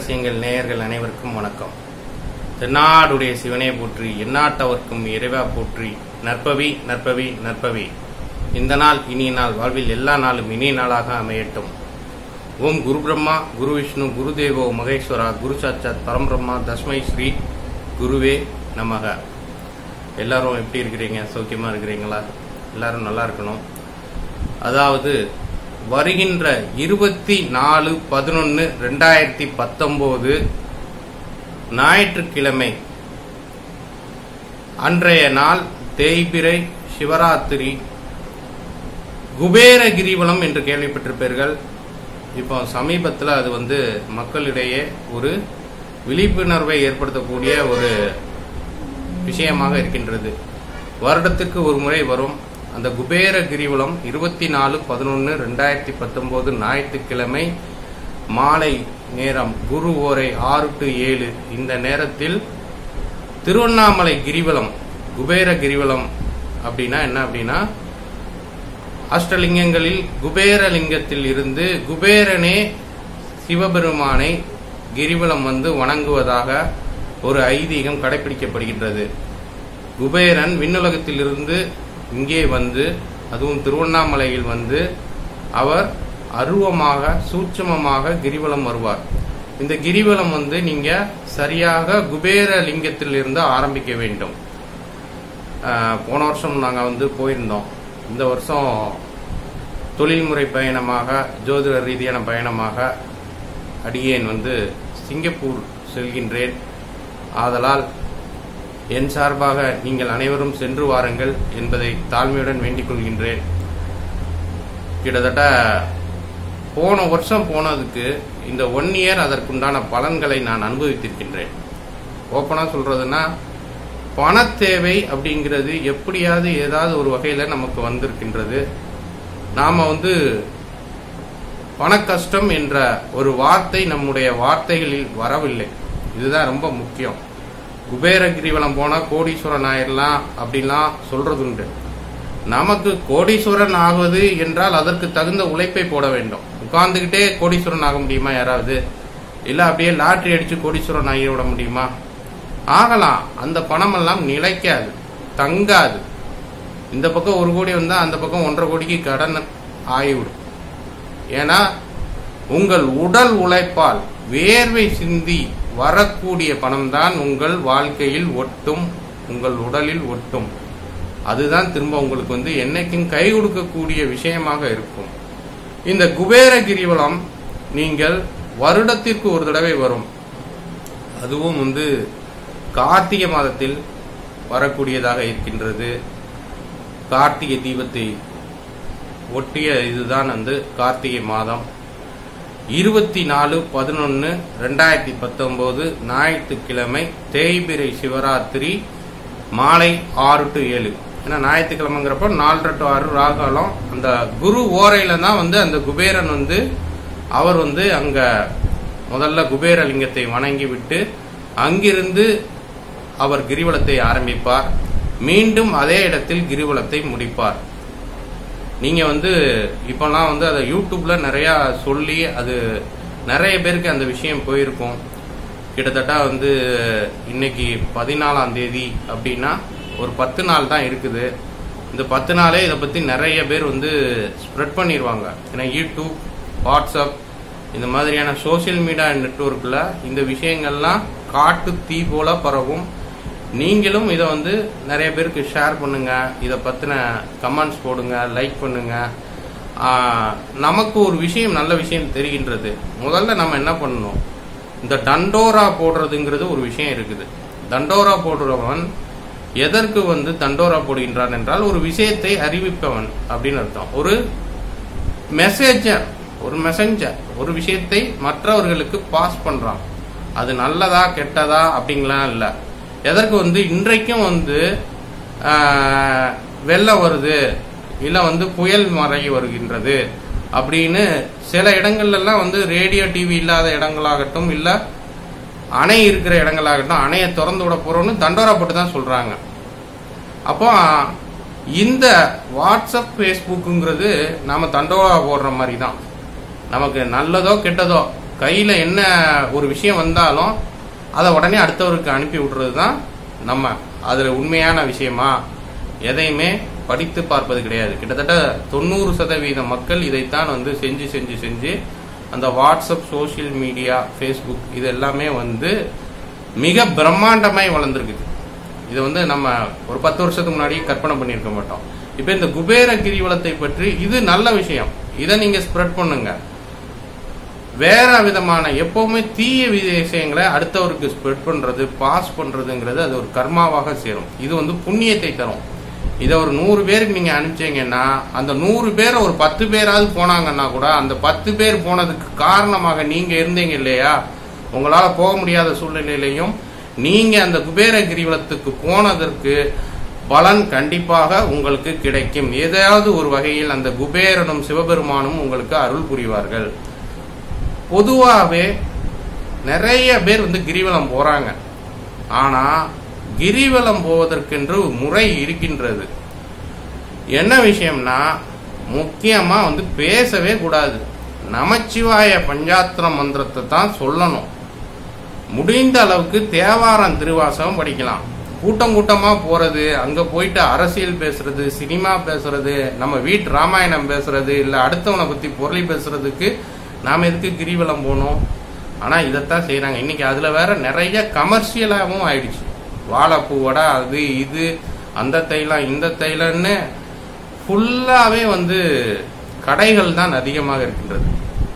ரகசியங்கள் நேயர்கள் அனைவருக்கும் வணக்கம் தென்னாடுடைய சிவனே போற்றி எந்நாட்டவர்க்கும் இறைவா போற்றி நற்பவி நற்பவி நற்பவி இந்த நாள் இனிய நாள் வாழ்வில் எல்லா நாளும் இனிய நாளாக அமையட்டும் ஓம் குரு பிரம்மா குரு விஷ்ணு குரு தேவோ மகேஸ்வரா குரு சாட்சாத் பரம்பிரம்மா தஸ்மை ஸ்ரீ குருவே நமக எல்லாரும் எப்படி இருக்கிறீங்க சௌக்கியமா இருக்கிறீங்களா எல்லாரும் நல்லா இருக்கணும் அதாவது வருகின்ற இருபத்தி நாலு பதினொன்னு ரெண்டாயிரத்தி பத்தொன்பது ஞாயிற்றுக்கிழமை அன்றைய நாள் தேய்பிரை சிவராத்திரி குபேர கிரிவலம் என்று கேள்விப்பட்டிருப்பீர்கள் இப்போ சமீபத்தில் அது வந்து மக்களிடையே ஒரு விழிப்புணர்வை ஏற்படுத்தக்கூடிய ஒரு விஷயமாக இருக்கின்றது வருடத்துக்கு ஒரு முறை வரும் அந்த குபேர கிரிவலம் இருபத்தி நாலு பதினொன்று ரெண்டாயிரத்தி பத்தொன்பது ஞாயிற்றுக்கிழமை மாலை நேரம் குரு ஓரை ஆறு டு ஏழு இந்த நேரத்தில் திருவண்ணாமலை கிரிவலம் குபேர கிரிவலம் அப்படின்னா என்ன அப்படின்னா அஷ்டலிங்கங்களில் குபேரலிங்கத்தில் இருந்து குபேரனே சிவபெருமானை கிரிவலம் வந்து வணங்குவதாக ஒரு ஐதீகம் கடைபிடிக்கப்படுகின்றது குபேரன் விண்ணுலகத்திலிருந்து இங்கே வந்து அதுவும் திருவண்ணாமலையில் வந்து அவர் அருவமாக சூட்சமமாக கிரிவலம் வருவார் இந்த கிரிவலம் வந்து நீங்க சரியாக குபேர லிங்கத்தில் இருந்து ஆரம்பிக்க வேண்டும் ஆஹ் போன வருஷம் நாங்க வந்து போயிருந்தோம் இந்த வருஷம் தொழில்முறை பயணமாக ஜோதிட ரீதியான பயணமாக அடியேன் வந்து சிங்கப்பூர் செல்கின்றேன் ஆதலால் என் சார்பாக நீங்கள் அனைவரும் சென்று வாருங்கள் என்பதை தாழ்மையுடன் வேண்டிக் கொள்கின்றேன் கிட்டத்தட்ட போன வருஷம் போனதுக்கு இந்த ஒன் இயர் அதற்குண்டான பலன்களை நான் அனுபவித்திருக்கின்றேன் ஓப்பனா சொல்றதுன்னா பண தேவை அப்படிங்கிறது எப்படியாவது ஏதாவது ஒரு வகையில நமக்கு வந்திருக்கின்றது நாம வந்து பண கஷ்டம் என்ற ஒரு வார்த்தை நம்முடைய வார்த்தைகளில் வரவில்லை இதுதான் ரொம்ப முக்கியம் குபேர கிரிவலம் போனா கோடீஸ்வரன் ஆயிரலாம் அப்படின்லாம் சொல்றது உண்டு நமக்கு கோடீஸ்வரன் ஆகுவது என்றால் அதற்கு தகுந்த உழைப்பை போட வேண்டும் உட்கார்ந்துகிட்டே கோடீஸ்வரன் ஆக முடியுமா யாராவது இல்ல அப்படியே லாட்டரி அடிச்சு கோடீஸ்வரன் ஆகி விட முடியுமா ஆகலாம் அந்த பணம் எல்லாம் நிலைக்காது தங்காது இந்த பக்கம் ஒரு கோடி வந்தா அந்த பக்கம் ஒன்றரை கோடிக்கு கடன் ஆகிவிடும் ஏன்னா உங்கள் உடல் உழைப்பால் வேர்வை சிந்தி வரக்கூடிய பணம் தான் உங்கள் வாழ்க்கையில் ஒட்டும் உங்கள் உடலில் ஒட்டும் அதுதான் திரும்ப உங்களுக்கு வந்து என்னைக்கும் கை கொடுக்கக்கூடிய விஷயமாக இருக்கும் இந்த குபேர கிரிவலம் நீங்கள் வருடத்திற்கு ஒரு தடவை வரும் அதுவும் வந்து கார்த்திகை மாதத்தில் வரக்கூடியதாக இருக்கின்றது கார்த்திகை தீபத்தை ஒட்டிய இதுதான் வந்து கார்த்திகை மாதம் இருபத்தி நாலு பதினொன்று ரெண்டாயிரத்தி பத்தொன்பது ஞாயிற்றுக்கிழமை தேய்பிரை சிவராத்திரி மாலை ஆறு டு ஏழு ஏன்னா ஞாயிற்றுக்கிழமைங்கிறப்ப நாலரை டு ஆறு ராகாலம் அந்த குரு ஓரையில தான் வந்து அந்த குபேரன் வந்து அவர் வந்து அங்க முதல்ல குபேர லிங்கத்தை வணங்கி விட்டு அங்கிருந்து அவர் கிரிவலத்தை ஆரம்பிப்பார் மீண்டும் அதே இடத்தில் கிரிவலத்தை முடிப்பார் நீங்க வந்து இப்பெல்லாம் வந்து அதை யூடியூப்ல நிறைய சொல்லி அது நிறைய பேருக்கு அந்த விஷயம் போயிருக்கும் கிட்டத்தட்ட வந்து இன்னைக்கு பதினாலாம் தேதி அப்படின்னா ஒரு பத்து நாள் தான் இருக்குது இந்த பத்து நாளே இதை பத்தி நிறைய பேர் வந்து ஸ்ப்ரெட் பண்ணிடுவாங்க ஏன்னா யூடியூப் வாட்ஸ்அப் இந்த மாதிரியான சோசியல் மீடியா நெட்ஒர்க்கில் இந்த விஷயங்கள்லாம் காட்டு தீ போல பரவும் நீங்களும் இதை வந்து நிறைய பேருக்கு ஷேர் பண்ணுங்க இதை பத்தின கமெண்ட்ஸ் போடுங்க லைக் பண்ணுங்க ஆஹ், நமக்கு ஒரு விஷயம் நல்ல விஷயம் தெரிகின்றது முதல்ல நம்ம என்ன பண்ணணும் இந்த தண்டோரா போடுறதுங்கிறது ஒரு விஷயம் இருக்குது தண்டோரா போடுறவன் எதற்கு வந்து தண்டோரா போடுகின்றான் என்றால் ஒரு விஷயத்தை அறிவிப்பவன் அப்படின்னு அர்த்தம் ஒரு மெசேஜர் ஒரு மெசஞ்சர் ஒரு விஷயத்தை மற்றவர்களுக்கு பாஸ் பண்றான் அது நல்லதா கெட்டதா அப்படிங்கலாம் இல்ல எதற்கு வந்து இன்றைக்கும் வந்து ஆஹ், வெள்ளம் வருது இல்ல வந்து புயல் மறைய வருகின்றது அப்படின்னு சில இடங்கள்ல எல்லாம் வந்து ரேடியோ டிவி இல்லாத இடங்களாகட்டும் இல்ல அணை இருக்கிற இடங்களாகட்டும் அணையை திறந்து விட போறோம்னு தண்டோரா போட்டு தான் சொல்றாங்க அப்போ இந்த வாட்ஸ்அப் ஃபேஸ்புக்குங்கிறது நாம தண்டோரா போடுற மாதிரி தான் நமக்கு நல்லதோ கெட்டதோ கையில என்ன ஒரு விஷயம் வந்தாலும் அதை உடனே அடுத்தவருக்கு அனுப்பி விடுறது தான் நம்ம அதுல உண்மையான விஷயமா எதையுமே படித்து பார்ப்பது கிடையாது கிட்டத்தட்ட தொண்ணூறு சதவீத மக்கள் இதைத்தான் வந்து செஞ்சு செஞ்சு செஞ்சு அந்த வாட்ஸ்அப் சோஷியல் மீடியா ஃபேஸ்புக் இது எல்லாமே வந்து மிக பிரம்மாண்டமாய் வளர்ந்துருக்குது இது வந்து நம்ம ஒரு பத்து வருஷத்துக்கு முன்னாடி கற்பனை பண்ணியிருக்க மாட்டோம் இப்போ இந்த குபேர கிரிவலத்தை பற்றி இது நல்ல விஷயம் இதை நீங்க ஸ்ப்ரெட் பண்ணுங்க வேற விதமான எப்பவுமே தீய விஷயங்களை அடுத்தவருக்கு ஸ்ப்ரெட் பண்றது பாஸ் பண்றதுங்கிறது அது ஒரு கர்மாவாக சேரும் இது வந்து புண்ணியத்தை தரும் இதை ஒரு நூறு பேருக்கு நீங்க அனுப்பிச்சீங்கன்னா அந்த நூறு பேரை ஒரு பத்து பேராவது போனாங்கன்னா கூட அந்த பத்து பேர் போனதுக்கு காரணமாக நீங்க இருந்தீங்க இல்லையா உங்களால போக முடியாத சூழ்நிலையிலையும் நீங்க அந்த குபேர கிரிவலத்துக்கு போனதற்கு பலன் கண்டிப்பாக உங்களுக்கு கிடைக்கும் ஏதாவது ஒரு வகையில் அந்த குபேரனும் சிவபெருமானும் உங்களுக்கு அருள் புரிவார்கள் பொதுவாகவே நிறைய பேர் வந்து கிரிவலம் போறாங்க ஆனா கிரிவலம் போவதற்கென்று ஒரு முறை இருக்கின்றது என்ன விஷயம்னா முக்கியமா வந்து பேசவே கூடாது நமச்சிவாய பஞ்சாத்திர மந்திரத்தை தான் சொல்லணும் முடிந்த அளவுக்கு தேவாரம் திருவாசகம் படிக்கலாம் கூட்டம் கூட்டமா போறது அங்க போயிட்டு அரசியல் பேசுறது சினிமா பேசுறது நம்ம வீட்டு ராமாயணம் பேசுறது இல்ல அடுத்தவனை பத்தி பொருளி பேசுறதுக்கு நாம எதுக்கு கிரிவலம் போனோம் ஆனா இதைத்தான் செய்யறாங்க இன்னைக்கு அதுல வேற நிறைய கமர்ஷியலாகவும் ஆயிடுச்சு வாழைப்பூ வடை அது இது அந்த தைலம் இந்த தைலம்னு ஃபுல்லாவே வந்து கடைகள் தான் அதிகமாக இருக்கின்றது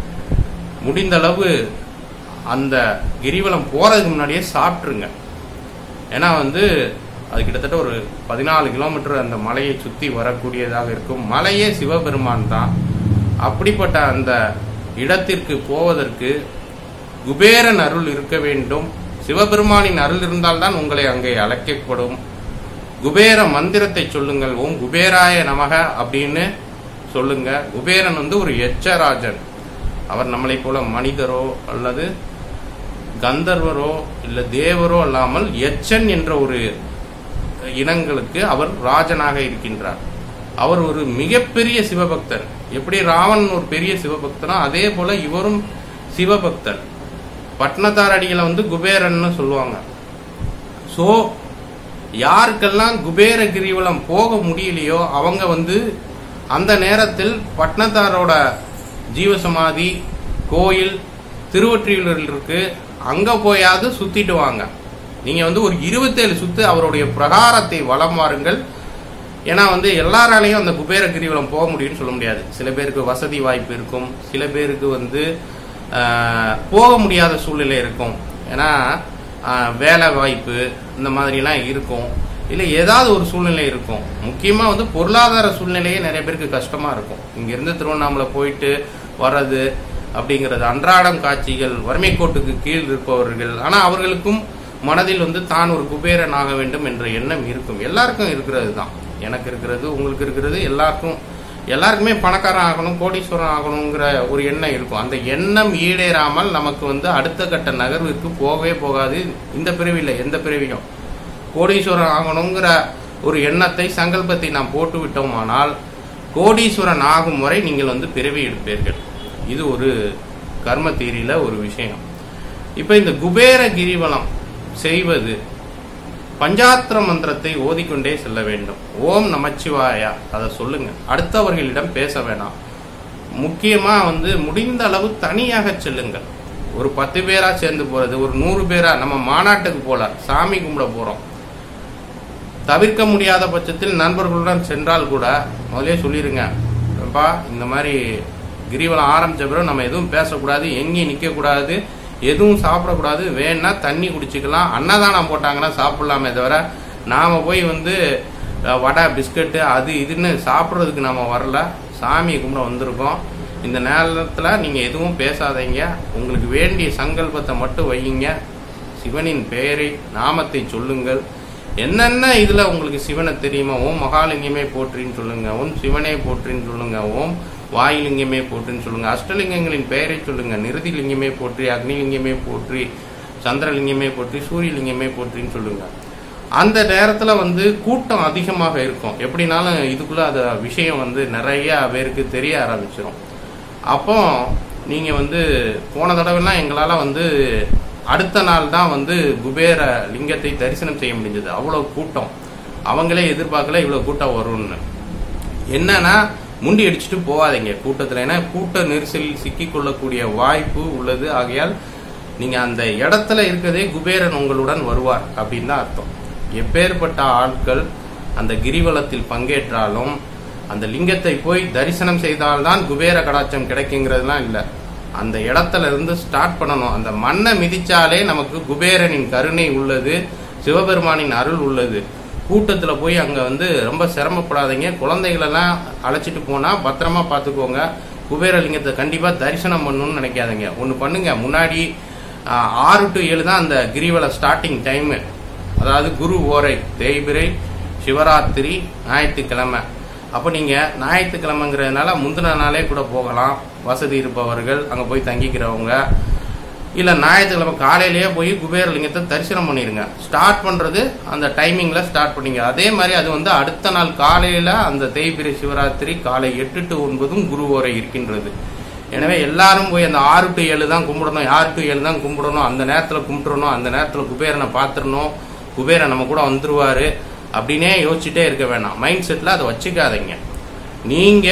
முடிந்த அளவு அந்த கிரிவலம் போறதுக்கு முன்னாடியே சாப்பிட்டுருங்க ஏன்னா வந்து அது கிட்டத்தட்ட ஒரு பதினாலு கிலோமீட்டர் அந்த மலையை சுத்தி வரக்கூடியதாக இருக்கும் மலையே சிவபெருமான் தான் அப்படிப்பட்ட அந்த இடத்திற்கு போவதற்கு குபேரன் அருள் இருக்க வேண்டும் சிவபெருமானின் அருள் இருந்தால்தான் உங்களை அங்கே அழைக்கப்படும் குபேர மந்திரத்தை சொல்லுங்கள் ஓம் குபேராய நமக அப்படின்னு சொல்லுங்க குபேரன் வந்து ஒரு எச்சராஜன் அவர் நம்மளை போல மனிதரோ அல்லது கந்தர்வரோ இல்ல தேவரோ அல்லாமல் எச்சன் என்ற ஒரு இனங்களுக்கு அவர் ராஜனாக இருக்கின்றார் அவர் ஒரு மிகப்பெரிய சிவபக்தர் எப்படி ராவணன் ஒரு பெரிய சிவபக்தனோ அதே போல இவரும் சிவபக்தர் பட்னத்தார் அடிகளை வந்து குபேரன்னு சொல்லுவாங்க சோ யாருக்கெல்லாம் குபேர கிரிவலம் போக முடியலையோ அவங்க வந்து அந்த நேரத்தில் பட்னத்தாரோட ஜீவசமாதி கோயில் திருவொற்றியூரில் இருக்கு அங்க போயாவது சுத்திட்டு வாங்க நீங்க வந்து ஒரு இருபத்தேழு சுத்து அவருடைய பிரகாரத்தை வலம் வாருங்கள் ஏன்னா வந்து எல்லாராலையும் அந்த குபேர கிரிவலம் போக முடியும்னு சொல்ல முடியாது சில பேருக்கு வசதி வாய்ப்பு இருக்கும் சில பேருக்கு வந்து ஆஹ், போக முடியாத சூழ்நிலை இருக்கும் ஏன்னா ஆஹ், வேலை வாய்ப்பு இந்த மாதிரிலாம் இருக்கும் இல்லை ஏதாவது ஒரு சூழ்நிலை இருக்கும் முக்கியமாக வந்து பொருளாதார சூழ்நிலையே நிறைய பேருக்கு கஷ்டமா இருக்கும் இங்கிருந்து திருவண்ணாமலை போயிட்டு வர்றது அப்படிங்கிறது அன்றாடம் காட்சிகள் வறுமை கோட்டுக்கு கீழ் இருப்பவர்கள் ஆனால் அவர்களுக்கும் மனதில் வந்து தான் ஒரு குபேரன் ஆக வேண்டும் என்ற எண்ணம் இருக்கும் எல்லாருக்கும் இருக்கிறது தான் எனக்கு இருக்கிறது உங்களுக்கு இருக்கிறது எல்லாருக்கும் எல்லாருக்குமே பணக்காரன் ஆகணும் கோடீஸ்வரன் ஆகணுங்கிற ஒரு எண்ணம் இருக்கும் அந்த எண்ணம் ஈடேறாமல் நமக்கு வந்து அடுத்த கட்ட நகர்வுக்கு போகவே போகாது இந்த பிறவியில் எந்த பிறவியும் கோடீஸ்வரன் ஆகணுங்கிற ஒரு எண்ணத்தை சங்கல்பத்தை நாம் போட்டு விட்டோமானால் கோடீஸ்வரன் ஆகும் வரை நீங்கள் வந்து பிறவி எடுப்பீர்கள் இது ஒரு கர்ம தீரியில ஒரு விஷயம் இப்ப இந்த குபேர கிரிவலம் செய்வது பஞ்சாத்திர மந்திரத்தை ஓதிக்கொண்டே செல்ல வேண்டும் ஓம் நமச்சிவாயா அதை சொல்லுங்க அடுத்தவர்களிடம் பேச வேணாம் முக்கியமா வந்து முடிந்த அளவு தனியாக செல்லுங்கள் ஒரு பத்து பேரா சேர்ந்து போறது ஒரு நூறு பேரா நம்ம மாநாட்டுக்கு போல சாமி கும்பிட போறோம் தவிர்க்க முடியாத பட்சத்தில் நண்பர்களுடன் சென்றால் கூட முதலே சொல்லிருங்க அப்பா இந்த மாதிரி கிரிவலம் ஆரம்பிச்ச பிறகு நம்ம எதுவும் பேசக்கூடாது எங்கேயும் நிற்கக்கூடாது எதுவும் சாப்பிடக்கூடாது வேணா தண்ணி குடிச்சுக்கலாம் அன்னதானம் போட்டாங்கன்னா சாப்பிடலாமே தவிர நாம போய் வந்து அஹ், வடை பிஸ்கட்டு அது இதுன்னு சாப்பிட்றதுக்கு நாம வரல சாமியை கும்பிட வந்திருக்கோம் இந்த நேரத்தில் நீங்கள் எதுவும் பேசாதீங்க உங்களுக்கு வேண்டிய சங்கல்பத்தை மட்டும் வையுங்க சிவனின் பெயரை நாமத்தை சொல்லுங்கள் என்னென்ன இதுல உங்களுக்கு சிவனை தெரியுமா ஓம் மகாலிங்கமே போற்றின்னு சொல்லுங்க ஓம் சிவனே போற்றின்னு சொல்லுங்க ஓம் வாயுலிங்கமே போற்றின்னு சொல்லுங்க அஷ்டலிங்கங்களின் பெயரை சொல்லுங்க நிருதிலிங்கமே போற்றி அக்னிலிங்கமே போற்றி சந்திரலிங்கமே போற்றி சூரியலிங்கமே போற்றின்னு சொல்லுங்க அந்த நேரத்துல வந்து கூட்டம் அதிகமாக இருக்கும் எப்படினாலும் இதுக்குள்ள அந்த விஷயம் வந்து நிறைய பேருக்கு தெரிய ஆரம்பிச்சிடும் அப்போ நீங்க வந்து போன தடவைலாம் எங்களால வந்து அடுத்த நாள் தான் வந்து குபேர லிங்கத்தை தரிசனம் செய்ய முடிஞ்சது அவ்வளவு கூட்டம் அவங்களே எதிர்பார்க்கல இவ்வளவு கூட்டம் வரும்னு என்னன்னா முண்டி அடிச்சுட்டு போகாதீங்க கூட்டத்துல ஏன்னா கூட்ட நெரிசலில் சிக்கிக் கொள்ளக்கூடிய வாய்ப்பு உள்ளது ஆகையால் நீங்க அந்த இடத்துல இருக்கதே குபேரன் உங்களுடன் வருவார் அப்படின்னு தான் அர்த்தம் எப்பேற்பட்ட ஆட்கள் அந்த கிரிவலத்தில் பங்கேற்றாலும் அந்த லிங்கத்தை போய் தரிசனம் செய்தால்தான் குபேர கடாட்சம் கிடைக்குங்கிறதுலாம் இல்ல அந்த இடத்துல இருந்து ஸ்டார்ட் பண்ணணும் அந்த மண்ணை மிதிச்சாலே நமக்கு குபேரனின் கருணை உள்ளது சிவபெருமானின் அருள் உள்ளது கூட்டத்துல போய் அங்க வந்து ரொம்ப சிரமப்படாதீங்க குழந்தைகளெல்லாம் அழைச்சிட்டு போனா பத்திரமா பாத்துக்கோங்க குபேரலிங்கத்தை கண்டிப்பா தரிசனம் பண்ணணும்னு நினைக்காதீங்க ஒன்னு பண்ணுங்க முன்னாடி ஆஹ், ஆறு டு ஏழு தான் அந்த கிரிவல ஸ்டார்டிங் டைம் அதாவது குரு ஓரை தேய்பிரை சிவராத்திரி ஞாயிற்றுக்கிழமை அப்போ நீங்க ஞாயிற்றுக்கிழமைங்கிறதுனால முந்தின நாளே கூட போகலாம் வசதி இருப்பவர்கள் அங்க போய் தங்கிக்கிறவங்க இல்ல ஞாயிற்றுக்கிழமை காலையிலேயே போய் குபேரலிங்கத்தை தரிசனம் பண்ணிருங்க ஸ்டார்ட் பண்றது அந்த டைமிங்ல ஸ்டார்ட் பண்ணீங்க அதே மாதிரி அது வந்து அடுத்த நாள் காலையில அந்த தேய்பிரை சிவராத்திரி காலை எட்டு டு ஒன்பதும் குரு ஓரை இருக்கின்றது எனவே எல்லாரும் போய் அந்த ஆறு டு ஏழு தான் கும்பிடணும் ஆறு டு ஏழு தான் கும்பிடணும் அந்த நேரத்துல கும்பிட்டுறணும் அந்த நேரத்துல குபேரனை பார்த்துடணும் குபேரன் நம்ம கூட வந்துருவாரு அப்படின்னே யோசிச்சுட்டே இருக்க வேணாம் மைண்ட் செட்ல அதை வச்சுக்காதீங்க நீங்க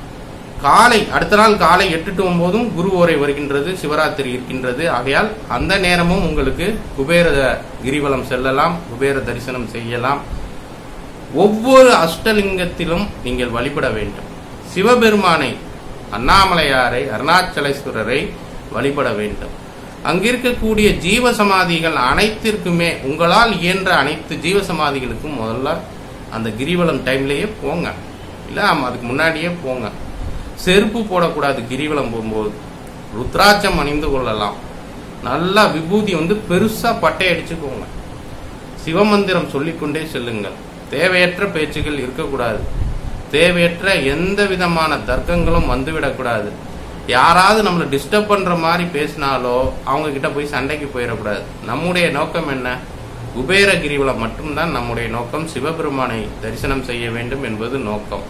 காலை அடுத்த நாள் காலை எட்டு டு ஒன்பதும் குரு ஓரை வருகின்றது சிவராத்திரி இருக்கின்றது ஆகையால் அந்த நேரமும் உங்களுக்கு குபேர கிரிவலம் செல்லலாம் குபேர தரிசனம் செய்யலாம் ஒவ்வொரு அஷ்டலிங்கத்திலும் நீங்கள் வழிபட வேண்டும் சிவபெருமானை அண்ணாமலையாரை அருணாச்சலேஸ்வரரை வழிபட வேண்டும் அங்கிருக்கக்கூடிய ஜீவ சமாதிகள் அனைத்திற்குமே உங்களால் இயன்ற அனைத்து ஜீவ சமாதிகளுக்கும் முதல்ல அந்த கிரிவலம் டைம்லயே போங்க இல்ல ஆமா அதுக்கு முன்னாடியே போங்க செருப்பு போடக்கூடாது கிரிவலம் போகும்போது ருத்ராட்சம் அணிந்து கொள்ளலாம் நல்லா விபூதி வந்து பெருசா பட்டை அடிச்சுக்கோங்க சிவமந்திரம் சொல்லிக்கொண்டே செல்லுங்கள் தேவையற்ற பேச்சுகள் இருக்கக்கூடாது தேவையற்ற எந்த விதமான தர்க்கங்களும் வந்துவிடக்கூடாது யாராவது நம்மளை டிஸ்டர்ப் பண்ற மாதிரி பேசினாலோ அவங்க கிட்ட போய் சண்டைக்கு போயிடக்கூடாது நம்முடைய நோக்கம் என்ன குபேர கிரிவலம் மட்டும்தான் நம்முடைய நோக்கம் சிவபெருமானை தரிசனம் செய்ய வேண்டும் என்பது நோக்கம்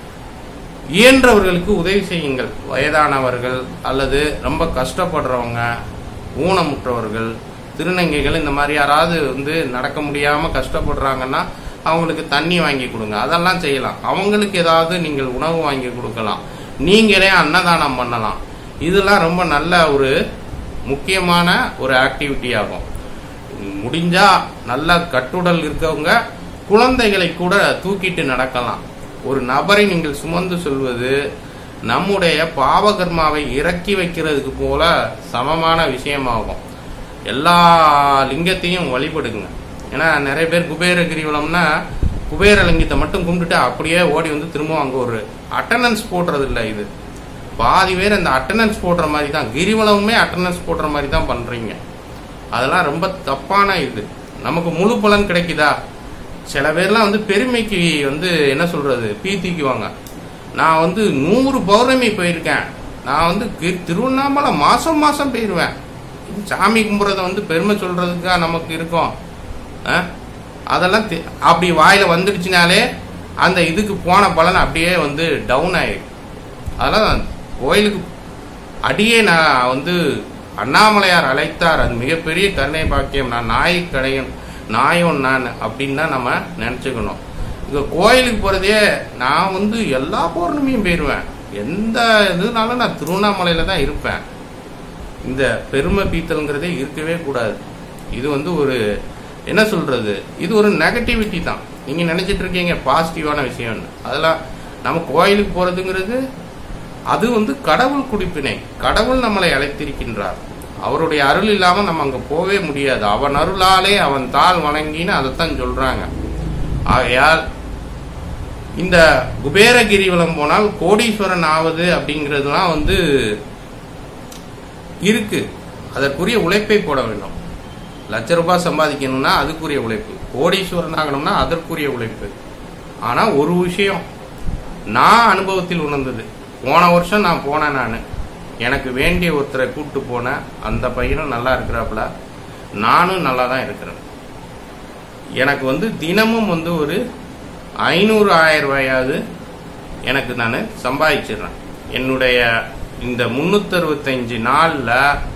இயன்றவர்களுக்கு உதவி செய்யுங்கள் வயதானவர்கள் அல்லது ரொம்ப கஷ்டப்படுறவங்க ஊனமுற்றவர்கள் திருநங்கைகள் இந்த மாதிரி யாராவது வந்து நடக்க முடியாம கஷ்டப்படுறாங்கன்னா அவங்களுக்கு தண்ணி வாங்கி கொடுங்க அதெல்லாம் செய்யலாம் அவங்களுக்கு ஏதாவது நீங்கள் உணவு வாங்கி கொடுக்கலாம் நீங்களே அன்னதானம் பண்ணலாம் இதெல்லாம் ரொம்ப நல்ல ஒரு முக்கியமான ஒரு ஆக்டிவிட்டி ஆகும் முடிஞ்சா நல்ல கட்டுடல் இருக்கவங்க குழந்தைகளை கூட தூக்கிட்டு நடக்கலாம் ஒரு நபரை நீங்கள் சுமந்து சொல்வது நம்முடைய பாவகர்மாவை இறக்கி வைக்கிறதுக்கு போல சமமான விஷயமாகும் எல்லா லிங்கத்தையும் வழிபடுங்க ஏன்னா நிறைய பேர் குபேர கிரிவலம்னா குபேர லிங்கத்தை மட்டும் கும்பிட்டுட்டு அப்படியே ஓடி வந்து திரும்ப அங்க ஒரு அட்டண்டன்ஸ் போடுறது இல்ல இது பாதி பேர் அந்த அட்டண்டன்ஸ் போடுற மாதிரி தான் கிரிவலமுமே அட்டண்டன்ஸ் போடுற மாதிரி தான் பண்றீங்க அதெல்லாம் ரொம்ப தப்பான இது நமக்கு முழு பலன் கிடைக்குதா சில பேர்லாம் வந்து பெருமைக்கு வந்து என்ன சொல்றது பீத்திக்குவாங்க நான் வந்து நூறு பௌர்ணமி போயிருக்கேன் நான் வந்து கி- திருவண்ணாமலை மாசம் மாசம் போயிருவேன் சாமி கும்பிட்றத வந்து பெருமை சொல்றதுக்கா நமக்கு இருக்கும் ஆ? அதெல்லாம் தெ- அப்படி வாயில வந்துடுச்சுனாலே அந்த இதுக்கு போன பலன் அப்படியே வந்து டவுன் ஆயிடும் அதெல்லாம் கோயிலுக்கு அடியே நான் வந்து அண்ணாமலையார் அழைத்தார் அது மிகப்பெரிய கருணை பாக்கியம் நான் நாய் கடையன் நாயும் நான் அப்படின்னு தான் நம்ம நினச்சிக்கணும் இங்க கோயிலுக்கு போறதே நான் வந்து எல்லா பௌர்ணமியும் போயிடுவேன் எந்த இதுனாலும் நான் திருவண்ணாமலையில தான் இருப்பேன் இந்த பெருமை பீத்தல்ங்கிறதே இருக்கவே கூடாது இது வந்து ஒரு என்ன சொல்றது இது ஒரு நெகட்டிவிட்டி தான் நீங்க நினைச்சிட்டு இருக்கீங்க பாசிட்டிவான விஷயம்னு அதெல்லாம் நம்ம கோயிலுக்கு போறதுங்கிறது அது வந்து கடவுள் குடிப்பினை கடவுள் நம்மளை அழைத்திருக்கின்றார் அவருடைய அருள் இல்லாம நம்ம அங்க போவே முடியாது அவன் அருளாலே அவன் தாள் வணங்கின்னு அதைத்தான் சொல்றாங்க ஆகையால் இந்த குபேர கிரிவலம் போனால் கோடீஸ்வரன் ஆவது அப்படிங்கிறதுலாம் வந்து இருக்கு அதற்குரிய உழைப்பை போட வேண்டும் லட்ச ரூபாய் சம்பாதிக்கணும்னா அதுக்குரிய உழைப்பு கோடீஸ்வரன் ஆகணும்னா அதற்குரிய உழைப்பு ஆனா ஒரு விஷயம் நான் அனுபவத்தில் உணர்ந்தது போன வருஷம் நான் போனேன் நான் எனக்கு வேண்டிய ஒருத்தரை கூப்பிட்டு போனேன் அந்த பையனும் நல்லா இருக்கிறாப்புல நானும் நல்லா தான் இருக்கிறேன் எனக்கு வந்து தினமும் வந்து ஒரு ஐநூறு ஆயிரம் ரூபாயாவது எனக்கு நான் சம்பாதிச்சிடுறேன் என்னுடைய இந்த முன்னூத்தி அறுபத்தஞ்சு நாள்ல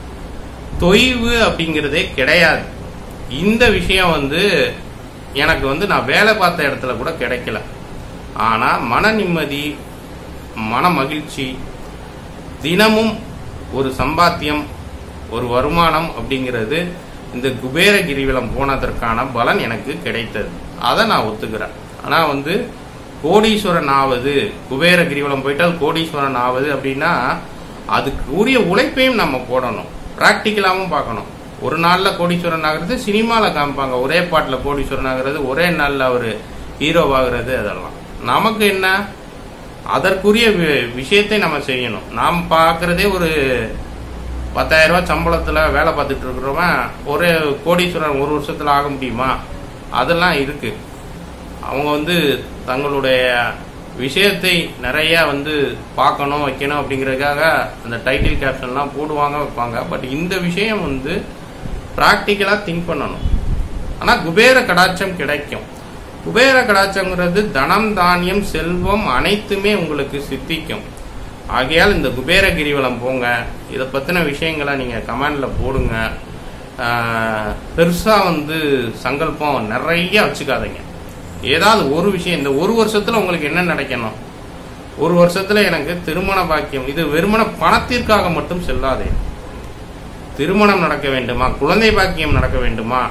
தொய்வு அப்படிங்கிறதே கிடையாது இந்த விஷயம் வந்து எனக்கு வந்து நான் வேலை பார்த்த இடத்துல கூட கிடைக்கல ஆனா மன நிம்மதி மன மகிழ்ச்சி தினமும் ஒரு சம்பாத்தியம் ஒரு வருமானம் அப்படிங்கிறது இந்த குபேர கிரிவலம் போனதற்கான பலன் எனக்கு கிடைத்தது அதை நான் ஒத்துக்கிறேன் ஆனா வந்து கோடீஸ்வரன் ஆவது குபேர கிரிவலம் போயிட்டால் கோடீஸ்வரன் ஆவது அப்படின்னா அதுக்கு உரிய உழைப்பையும் நம்ம போடணும் ப்ராக்டிக்கலாகவும் பார்க்கணும் ஒரு நாள்ல கோடீஸ்வரன் ஆகிறது சினிமாவில் காமிப்பாங்க ஒரே பாட்டில் கோடீஸ்வரன் ஆகிறது ஒரே நாள்ல அவர் ஹீரோவாகிறது அதெல்லாம் நமக்கு என்ன அதற்குரிய வி- விஷயத்தை நம்ம செய்யணும் நாம் பார்க்கறதே ஒரு பத்தாயிரம் ரூபாய் சம்பளத்துல வேலை பார்த்துட்டு இருக்கிறவன் ஒரே கோடீஸ்வரன் ஒரு வருஷத்துல ஆக முடியுமா அதெல்லாம் இருக்கு அவங்க வந்து தங்களுடைய விஷயத்தை நிறைய வந்து பார்க்கணும் வைக்கணும் அப்படிங்கறதுக்காக அந்த டைட்டில் கேப்ஷன்லாம் போடுவாங்க வைப்பாங்க பட் இந்த விஷயம் வந்து ப்ராக்டிக்கலா திங்க் பண்ணணும் ஆனா குபேர கடாட்சம் கிடைக்கும் குபேர கடாட்சம்ங்கிறது தனம் தானியம் செல்வம் அனைத்துமே உங்களுக்கு சித்திக்கும் ஆகையால் இந்த குபேர கிரிவலம் போங்க இதை பத்தின விஷயங்களை நீங்க கமெண்ட்ல போடுங்க ஆஹ், பெருசா வந்து சங்கல்பம் நிறைய வச்சுக்காதீங்க ஏதாவது ஒரு விஷயம் இந்த ஒரு வருஷத்துல உங்களுக்கு என்ன நடக்கணும் ஒரு வருஷத்துல எனக்கு திருமண பாக்கியம் இது வெறுமன பணத்திற்காக மட்டும் செல்லாதே திருமணம் நடக்க வேண்டுமா குழந்தை பாக்கியம் நடக்க வேண்டுமா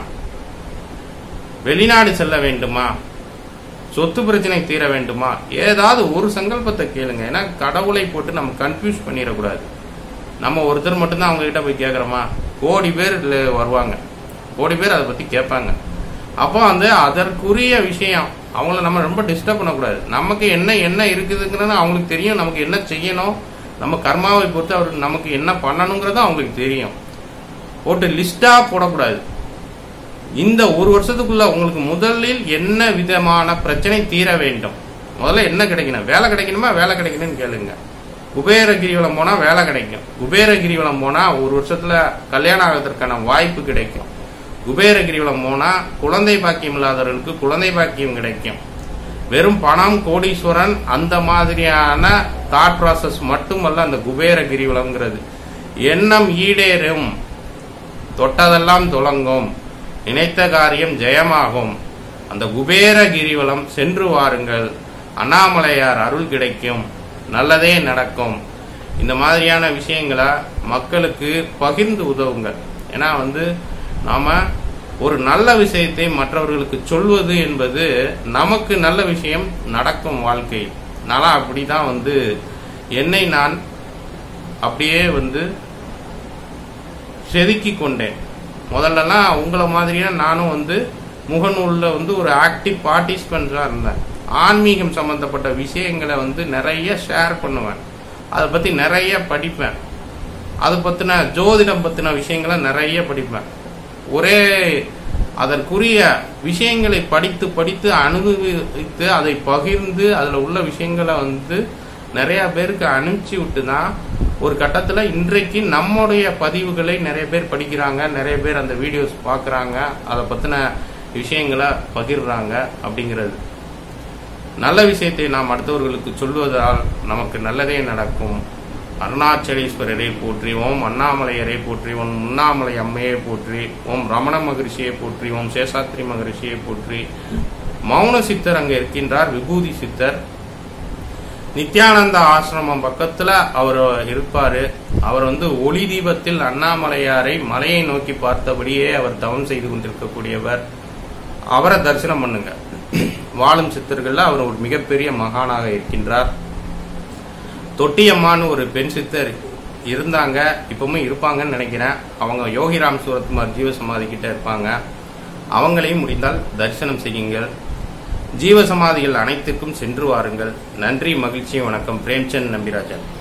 வெளிநாடு செல்ல வேண்டுமா சொத்து பிரச்சனை தீர வேண்டுமா ஏதாவது ஒரு சங்கல்பத்தை கேளுங்க ஏன்னா கடவுளை போட்டு நம்ம கன்ஃபியூஸ் பண்ணிடக்கூடாது நம்ம ஒருத்தர் மட்டும்தான் அவங்க கிட்ட போய் கேட்குறோமா கோடி பேர் இதுல வருவாங்க கோடி பேர் அதை பத்தி கேட்பாங்க அப்போ வந்து அதற்குரிய விஷயம் அவங்கள நம்ம ரொம்ப டிஸ்டர்ப் பண்ணக்கூடாது நமக்கு என்ன என்ன இருக்குதுங்கிறது அவங்களுக்கு தெரியும் நமக்கு என்ன செய்யணும் நம்ம கர்மாவை பொறுத்து அவருக்கு நமக்கு என்ன பண்ணணுங்கிறது அவங்களுக்கு தெரியும் போட்டு லிஸ்டா போடக்கூடாது இந்த ஒரு வருஷத்துக்குள்ள உங்களுக்கு முதலில் என்ன விதமான பிரச்சனை தீர வேண்டும் முதல்ல என்ன கிடைக்கணும் வேலை கிடைக்கணுமா வேலை கிடைக்கணும்னு கேளுங்க குபேர கிரிவலம் போனா வேலை கிடைக்கும் குபேர கிரிவலம் போனா ஒரு வருஷத்துல கல்யாணம் ஆகிறதுக்கான வாய்ப்பு கிடைக்கும் குபேர கிரிவலம் போனா குழந்தை பாக்கியம் இல்லாதவர்களுக்கு குழந்தை பாக்கியம் கிடைக்கும் வெறும் பணம் கோடீஸ்வரன் அந்த மாதிரியான தாட் ப்ராசஸ் மட்டுமல்ல அந்த குபேர கிரிவலம்ங்கிறது எண்ணம் ஈடேறும் தொட்டதெல்லாம் துலங்கும் நினைத்த காரியம் ஜெயமாகும் அந்த குபேர கிரிவலம் சென்று வாருங்கள் அண்ணாமலையார் அருள் கிடைக்கும் நல்லதே நடக்கும் இந்த மாதிரியான விஷயங்களை மக்களுக்கு பகிர்ந்து உதவுங்கள் ஏன்னா வந்து நாம ஒரு நல்ல விஷயத்தை மற்றவர்களுக்கு சொல்வது என்பது நமக்கு நல்ல விஷயம் நடக்கும் வாழ்க்கை நான் அப்படிதான் வந்து என்னை நான் அப்படியே வந்து செதுக்கி கொண்டேன் முதல்லலாம் உங்களை மாதிரியா நானும் வந்து முகநூல்ல வந்து ஒரு ஆக்டிவ் பார்ட்டிசிபென்ட்ஸாக இருந்தேன் ஆன்மீகம் சம்பந்தப்பட்ட விஷயங்களை வந்து நிறைய ஷேர் பண்ணுவேன் அதை பத்தி நிறைய படிப்பேன் அதை பத்தின ஜோதிடம் பத்தின விஷயங்களை நிறைய படிப்பேன் ஒரே அதற்குரிய விஷயங்களை படித்து படித்து அனுபவித்து அதை பகிர்ந்து அதுல உள்ள விஷயங்களை வந்து நிறைய பேருக்கு அனுப்பிச்சு விட்டு தான் ஒரு கட்டத்துல இன்றைக்கு நம்முடைய பதிவுகளை நிறைய பேர் படிக்கிறாங்க நிறைய பேர் அந்த வீடியோஸ் பார்க்கறாங்க அதை பத்தின விஷயங்களை பகிர்றாங்க அப்படிங்கிறது நல்ல விஷயத்தை நாம் அடுத்தவர்களுக்கு சொல்வதால் நமக்கு நல்லதே நடக்கும் அருணாச்சலேஸ்வரரை போற்றி ஓம் அண்ணாமலையரை போற்றி ஓம் உண்ணாமலை அம்மையை போற்றி ஓம் ரமண மகரிஷியை போற்றி ஓம் சேஷாத்ரி மகரிஷியை போற்றி மௌன சித்தர் அங்க இருக்கின்றார் விபூதி சித்தர் நித்யானந்த ஆசிரமம் பக்கத்துல அவர் இருப்பாரு அவர் வந்து ஒளி தீபத்தில் அண்ணாமலையாரை மலையை நோக்கி பார்த்தபடியே அவர் தவம் செய்து கொண்டிருக்கக்கூடியவர் அவரை தரிசனம் பண்ணுங்க வாழும் சித்தர்கள்ல அவர் ஒரு மிகப்பெரிய மகானாக இருக்கின்றார் தொட்டியம்மான்னு ஒரு பெண் சித்தர் இருந்தாங்க இப்பவும் இருப்பாங்கன்னு நினைக்கிறேன் அவங்க யோகிராம் சூரத்குமார் ஜீவசமாதி கிட்ட இருப்பாங்க அவங்களையும் முடிந்தால் தரிசனம் செய்யுங்கள் ஜீவசமாதிகள் அனைத்துக்கும் சென்று வாருங்கள் நன்றி மகிழ்ச்சி வணக்கம் பிரேம்சந்த் நம்பிராஜன்